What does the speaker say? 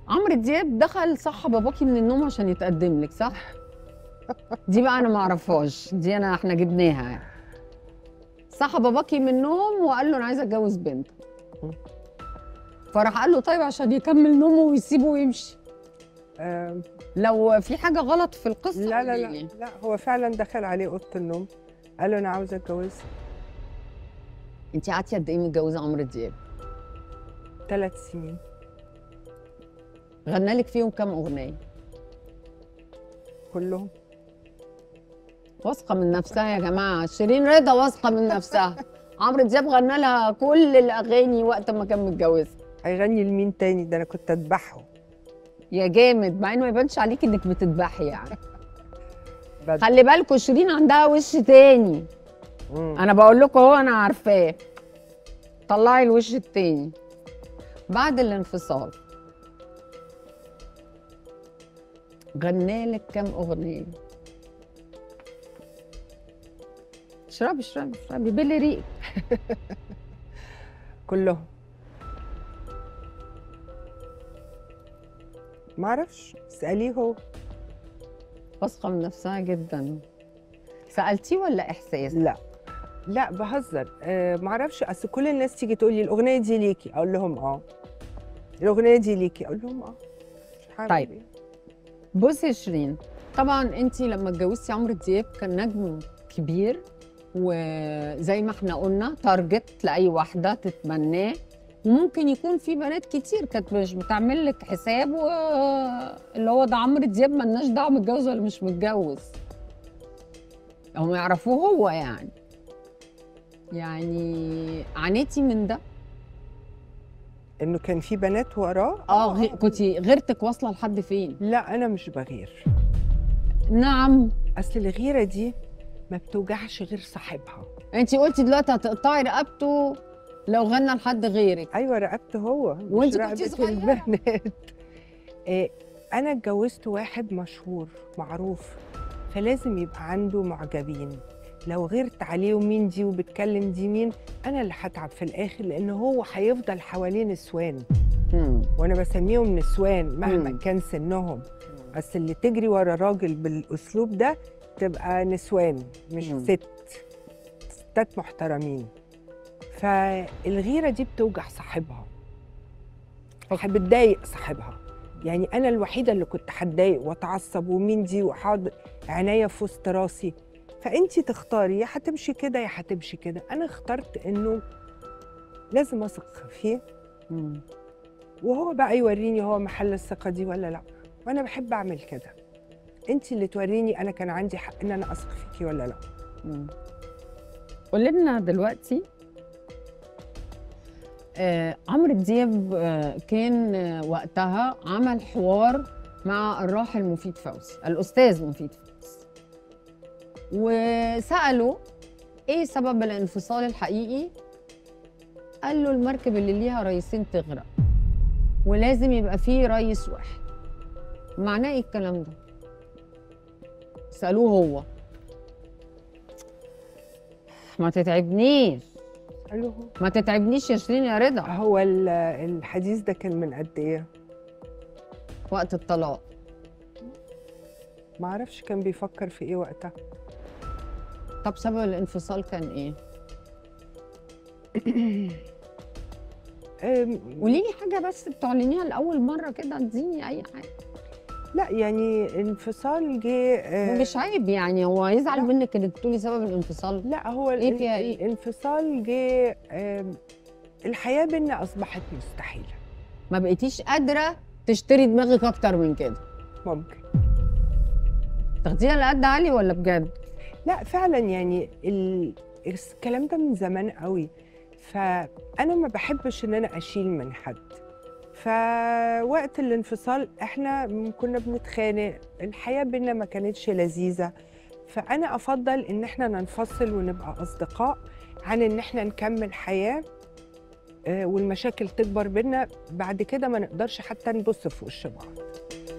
عمرو دياب دخل صح باباكي من النوم عشان يتقدم لك صح دي بقى انا ما اعرفهاش دي انا احنا جبناها يعني. صح باباكي من النوم وقال له انا عايزه اتجوز بنت فراح قال له طيب عشان يكمل نومه ويسيبه ويمشي آم، لو في حاجه غلط في القصه لا لا قوليلي. لا لا هو فعلا دخل عليه اوضه النوم قال له انا عاوزه اتجوزها انت قعدتي قد ايه متجوزه عمرو دياب ثلاث سنين غنى لك فيهم كام اغنيه كلهم واثقه من نفسها يا جماعه شيرين رضا واثقه من نفسها عمرو دياب غنى لها كل الاغاني وقت ما كان متجوزها هيغني لمين تاني ده انا كنت اذبحه يا جامد مع انه ما يبانش عليك انك بتذبحي يعني بد- خلي بالكوا شيرين عندها وش تاني مم. انا بقول لكم اهو انا عارفاه طلعي الوش التاني بعد الانفصال غنالك كام اغنيه اشربي اشربي اشربي بلي ريق كلهم معرفش اساليه هو واثقه من نفسها جدا سالتيه ولا احساس لا لا بهزر آه معرفش اصل كل الناس تيجي تقول لي الاغنيه دي ليكي اقول لهم اه الاغنيه دي ليكي اقول لهم اه مش هعمل طيب. إيه؟ بصي يا شيرين طبعا انت لما اتجوزتي عمرو دياب كان نجم كبير وزي ما احنا قلنا تارجت لاي واحده تتمناه وممكن يكون في بنات كتير كانت مش بتعمل لك حساب و... اللي هو ده عمرو دياب ملناش دعوه متجوز ولا مش متجوز هم يعرفوه هو يعني يعني عانيتي من ده انه كان في بنات وراه اه غي... كنتي غيرتك واصله لحد فين لا انا مش بغير نعم اصل الغيره دي ما بتوجعش غير صاحبها انت قلتي دلوقتي هتقطعي رقبته لو غنى لحد غيرك ايوه رقبته هو مش وانت كنتي رقبة صغيرة. البنات إيه انا اتجوزت واحد مشهور معروف فلازم يبقى عنده معجبين لو غيرت عليه ومين دي وبتكلم دي مين انا اللي هتعب في الاخر لان هو هيفضل حواليه نسوان وانا بسميهم نسوان مهما مم. كان سنهم بس اللي تجري ورا راجل بالاسلوب ده تبقى نسوان مش مم. ست ستات محترمين فالغيره دي بتوجع صاحبها بتضايق صاحبها يعني انا الوحيده اللي كنت هتضايق واتعصب ومين دي وحاضر عينيا في وسط راسي فانتي تختاري يا هتمشي كده يا هتمشي كده انا اخترت انه لازم اثق فيه مم. وهو بقى يوريني هو محل الثقه دي ولا لا وانا بحب اعمل كده انت اللي توريني انا كان عندي حق ان انا اثق فيكي ولا لا مم. قولي لنا دلوقتي آه عمرو دياب آه كان آه وقتها عمل حوار مع الراحل مفيد فوزي الاستاذ مفيد فوزي وساله ايه سبب الانفصال الحقيقي قال له المركب اللي ليها رئيسين تغرق ولازم يبقى فيه رئيس واحد معناه ايه الكلام ده سالوه هو ما تتعبنيش قالوا ما تتعبنيش يا شيرين يا رضا هو ال- الحديث ده كان من قد ايه وقت الطلاق ما اعرفش كان بيفكر في ايه وقتها طب سبب الانفصال كان ايه أم، قولي لي حاجه بس بتعلنيها لاول مره كده اديني اي حاجه لا يعني انفصال جه آه، مش عيب يعني هو يزعل لا. منك انك تقولي سبب الانفصال لا هو إيه ال- فيها إيه؟ الانفصال جه آم، الحياه بينا اصبحت مستحيله ما بقيتيش قادره تشتري دماغك اكتر من كده ممكن تاخديها لقد علي ولا بجد لا فعلا يعني ال- الكلام ده من زمان قوي فانا ما بحبش ان انا اشيل من حد فوقت الانفصال احنا كنا بنتخانق الحياه بينا ما كانتش لذيذه فانا افضل ان احنا ننفصل ونبقى اصدقاء عن ان احنا نكمل حياه آه، والمشاكل تكبر بينا بعد كده ما نقدرش حتى نبص في وش بعض